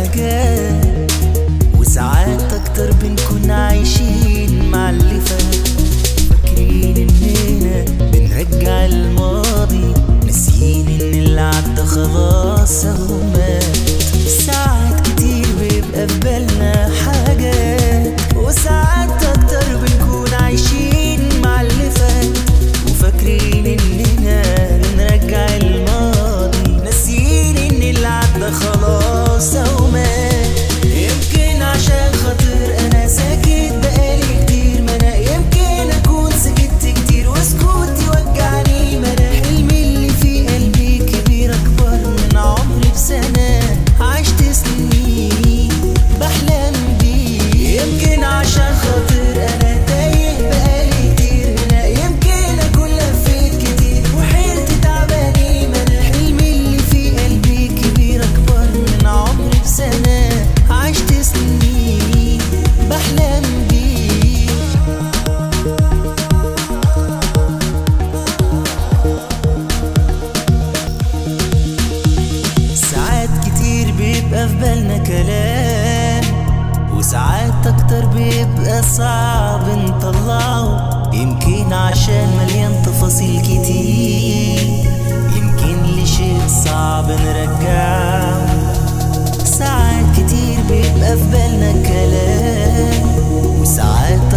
حاجات وساعات اكتر بنكون عايشين مع اللي فات فاكرين اننا بنرجع الماضي ناسيين ان اللي عدى خلاص اهو مات ساعات كتير بيبقى في بالنا حاجات وساعات اكتر بنكون عايشين مع اللي فات وفاكرين اننا بنرجع الماضي ناسيين ان اللي عدى خلاص اهو مات يمكن عشان خاطر انا ساكت بقالي كتير ما انا يمكن اكون سكت كتير وسكوتي وجعني ما انا حلمي اللي في قلبي كبير اكبر من عمري بسنه عشت سنين بحلم بيه يمكن عشان خاطر انا تايه بقالي كتير هنا يمكن اكون لفيت كتير وحيرتي تعباني ما انا حلمي اللي في قلبي كبير اكبر من عمري بسنه عشت سنين بحلم بيه ساعات كتير بيبقى في بالنا كلام وساعات اكتر بيبقى صعب نطلعه يمكن عشان مليان تفاصيل كتير يمكن لشيء صعب نرجعه ساعات كتير بيبقى في بالنا كلام وساعات